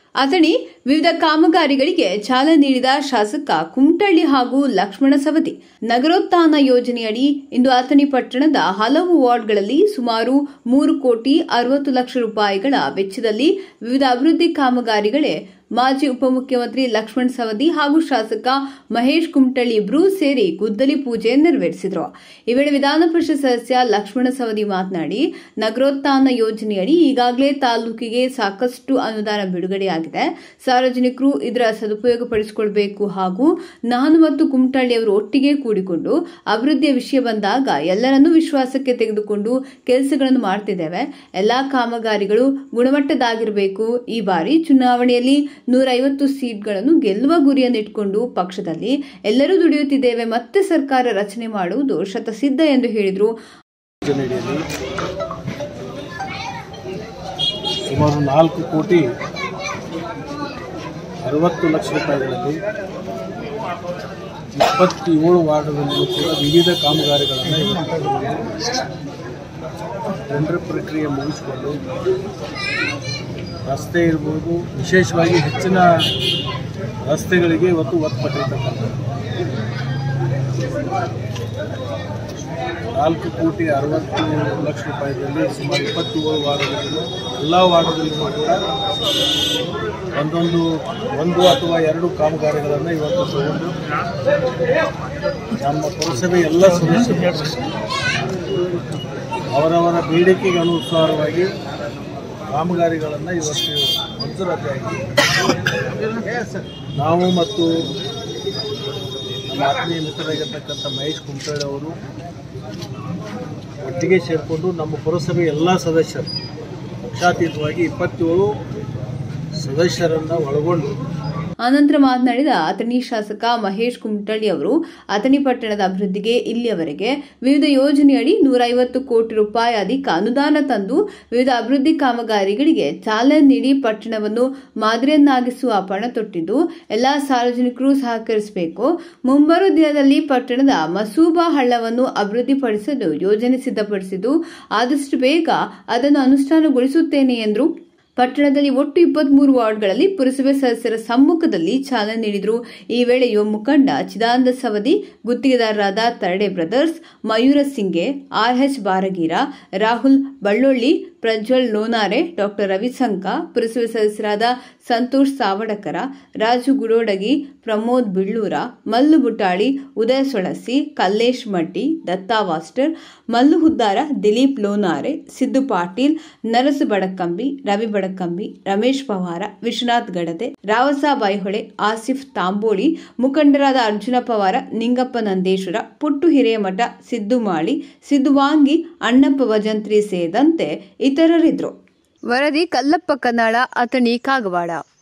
ಅಥಣಿ ವಿವಿಧ ಕಾಮಗಾರಿಗಳಿಗೆ ಚಾಲನೆ ನೀಡಿದ ಶಾಸಕ ಕುಮಟಳ್ಳಿ ಹಾಗೂ ಲಕ್ಷ್ಮಣ ಸವದಿ ನಗರೋತ್ಥಾನ ಯೋಜನೆಯಡಿ ಇಂದು ಅಥಣಿ ಪಟ್ಟಣದ ಹಲವು ವಾರ್ಡ್ಗಳಲ್ಲಿ ಸುಮಾರು ಮೂರು ಕೋಟಿ ಅರವತ್ತು ಲಕ್ಷ ರೂಪಾಯಿಗಳ ವೆಚ್ಚದಲ್ಲಿ ವಿವಿಧ ಅಭಿವೃದ್ಧಿ ಕಾಮಗಾರಿಗಳೇ ಮಾಜಿ ಉಪಮುಖ್ಯಮಂತ್ರಿ ಲಕ್ಷ್ಮಣ ಸವದಿ ಹಾಗೂ ಶಾಸಕ ಮಹೇಶ್ ಕುಮಟಳ್ಳಿ ಇಬ್ಬರೂ ಸೇರಿ ಗುದ್ದಲಿ ಪೂಜೆ ನೆರವೇರಿಸಿದರು ಈ ವೇಳೆ ವಿಧಾನ ಪರಿಷತ್ ಸದಸ್ಯ ಲಕ್ಷ್ಮಣ ಸವದಿ ಮಾತನಾಡಿ ನಗರೋತ್ಥಾನ ಯೋಜನೆಯಡಿ ಈಗಾಗಲೇ ತಾಲೂಕಿಗೆ ಸಾಕಷ್ಟು ಅನುದಾನ ಬಿಡುಗಡೆಯಾಗಿದೆ ಸಾರ್ವಜನಿಕರು ಇದರ ಸದುಪಯೋಗ ಪಡಿಸಿಕೊಳ್ಳಬೇಕು ಹಾಗೂ ನಾನು ಮತ್ತು ಕುಮಟಳ್ಳಿ ಅವರು ಒಟ್ಟಿಗೆ ಕೂಡಿಕೊಂಡು ಅಭಿವೃದ್ಧಿಯ ವಿಷಯ ಬಂದಾಗ ಎಲ್ಲರನ್ನೂ ವಿಶ್ವಾಸಕ್ಕೆ ತೆಗೆದುಕೊಂಡು ಕೆಲಸಗಳನ್ನು ಮಾಡ್ತಿದ್ದೇವೆ ಎಲ್ಲಾ ಕಾಮಗಾರಿಗಳು ಗುಣಮಟ್ಟದಾಗಿರಬೇಕು ಈ ಬಾರಿ ಚುನಾವಣೆಯಲ್ಲಿ ನೂರೈವತ್ತು ಸೀಟ್ಗಳನ್ನು ಗೆಲ್ಲುವ ಗುರಿಯನ್ನು ಇಟ್ಕೊಂಡು ಪಕ್ಷದಲ್ಲಿ ಎಲ್ಲರೂ ದುಡಿಯುತ್ತಿದ್ದೇವೆ ಮತ್ತೆ ಸರ್ಕಾರ ರಚನೆ ಮಾಡುವುದು ಶತಸಿದ್ಧ ಎಂದು ಹೇಳಿದರು ಯೋಜನೆಯಡಿಯಲ್ಲಿ ಸುಮಾರು ನಾಲ್ಕು ಕೋಟಿ ಅರವತ್ತು ಲಕ್ಷ ರೂಪಾಯಿಗಳಲ್ಲಿ ಇಪ್ಪತ್ತೇಳು ವಾರ್ಡ್ಗಳಲ್ಲೂ ಕೂಡ ವಿವಿಧ ಕಾಮಗಾರಿಗಳನ್ನು ಟೆಂಡರ್ ಪ್ರಕ್ರಿಯೆ ಮುಗಿಸಿಕೊಂಡು ರಸ್ತೆ ಇರ್ಬೋದು ವಿಶೇಷವಾಗಿ ಹೆಚ್ಚಿನ ರಸ್ತೆಗಳಿಗೆ ಇವತ್ತು ಒತ್ತು ಪಟ್ಟಿರ್ತಕ್ಕಂಥದ್ದು ನಾಲ್ಕು ಕೋಟಿ ಅರವತ್ತು ಲಕ್ಷ ರೂಪಾಯಿದಲ್ಲಿ ಸುಮಾರು ಇಪ್ಪತ್ತೇಳು ವಾರ್ಡ್ಗಳಿದ್ದು ಎಲ್ಲ ವಾರ್ಡ್ಗಳಲ್ಲೂ ಕೂಡ ಒಂದೊಂದು ಒಂದು ಅಥವಾ ಎರಡು ಕಾಮಗಾರಿಗಳನ್ನು ಇವತ್ತು ತಗೊಂಡು ನಮ್ಮ ಪುರಸಭೆ ಎಲ್ಲ ಸದಸ್ಯರು ಅವರವರ ಬೇಡಿಕೆಗೆ ಅನುಸಾರವಾಗಿ ಕಾಮಗಾರಿಗಳನ್ನು ಇವತ್ತು ಮಂಜೂರಾತಿಯಾಗಿದೆ ನಾವು ಮತ್ತು ನಮ್ಮ ಆತ್ಮೀಯ ಮಿತ್ರರಾಗಿರ್ತಕ್ಕಂಥ ಮಹೇಶ್ ಕುಮಟಳ್ಳಿ ಅವರು ಒಟ್ಟಿಗೆ ಸೇರಿಕೊಂಡು ನಮ್ಮ ಪುರಸಭೆ ಎಲ್ಲ ಸದಸ್ಯರು ಪಕ್ಷಾತೀತವಾಗಿ ಇಪ್ಪತ್ತೇಳು ಸದಸ್ಯರನ್ನು ಒಳಗೊಂಡು ಆನಂತರ ಮಾತನಾಡಿದ ಅಥಣಿ ಶಾಸಕ ಮಹೇಶ್ ಕುಮಟಳ್ಳಿ ಅವರು ಅಥಣಿ ಪಟ್ಟಣದ ಅಭಿವೃದ್ಧಿಗೆ ಇಲ್ಲಿಯವರೆಗೆ ವಿವಿಧ ಯೋಜನೆಯಡಿ ನೂರೈವತ್ತು ಕೋಟಿ ರೂಪಾಯಿ ಅಧಿಕ ಅನುದಾನ ತಂದು ವಿವಿಧ ಅಭಿವೃದ್ಧಿ ಕಾಮಗಾರಿಗಳಿಗೆ ಚಾಲನೆ ನೀಡಿ ಪಟ್ಟಣವನ್ನು ಮಾದರಿಯನ್ನಾಗಿಸುವ ಪಣ ತೊಟ್ಟಿದ್ದು ಎಲ್ಲಾ ಸಾರ್ವಜನಿಕರು ಸಹಕರಿಸಬೇಕು ಮುಂಬರುವ ದಿನದಲ್ಲಿ ಪಟ್ಟಣದ ಮಸೂಬಾ ಹಳ್ಳವನ್ನು ಅಭಿವೃದ್ಧಿಪಡಿಸಲು ಯೋಜನೆ ಸಿದ್ಧಪಡಿಸಿದ್ದು ಆದಷ್ಟು ಬೇಗ ಅದನ್ನು ಅನುಷ್ಠಾನಗೊಳಿಸುತ್ತೇನೆ ಎಂದರು ಪಟ್ಟಣದಲ್ಲಿ ಒಟ್ಟು ಇಪ್ಪತ್ಮೂರು ವಾರ್ಡ್ಗಳಲ್ಲಿ ಪುರಸಭೆ ಸದಸ್ಯರ ಸಮ್ಮುಖದಲ್ಲಿ ಚಾಲನೆ ನೀಡಿದರು ಈ ವೇಳೆ ಯುವ ಮುಖಂಡ ಚಿದಾನಂದ ಸವದಿ ಗುತ್ತಿಗೆದಾರರಾದ Tarade brothers Mayura Singe R H Baragir Rahul Ballolli Prajwal Lonare doctor Ravisanka ಪುರಸಭೆ ಸದಸ್ಯರಾದ ಸಂತೋಷ್ ಸಾವಡಕರ ರಾಜು ಗುಡೋಡಗಿ ಪ್ರಮೋದ್ ಬಿಳ್ಳೂರ ಮಲ್ಲು ಬುಟಾಳಿ ಉದಯ ಸೊಳಸಿ ಕಲ್ಲೇಶ್ ಮಡ್ಡಿ ದತ್ತಾ ವಾಸ್ಟರ್ ಮಲ್ಲು ಹುದ್ದಾರ ದಿಲೀಪ್ ಲೋನಾರೆ ಸಿದ್ದು ಪಾಟೀಲ್ ನರಸು ಬಡಕಂಬಿ ರವಿ ಬಡಕಂಬಿ ರಮೇಶ್ ಪವಾರ ವಿಶ್ವನಾಥ್ ಗಡದೆ ರಾವಸಾ ಬೈಹೊಳೆ ಆಸಿಫ್ ತಾಂಬೋಳಿ ಮುಖಂಡರಾದ ಅರ್ಜುನ ಪವಾರ ನಿಂಗಪ್ಪ ನಂದೇಶ್ವರ ಪುಟ್ಟು ಹಿರೇಮಠ ಸಿದ್ದು ಮಾಳಿ ಸಿದ್ದು ವಾಂಗಿ ಅಣ್ಣಪ್ಪ ಭಜಂತ್ರಿ ಸೇರಿದಂತೆ ಇತರರಿದ್ದರು ವರದಿ ಕಲ್ಲಪ್ಪ ಕನ್ನಾಳ ಅಥಣಿ ಕಾಗವಾಡ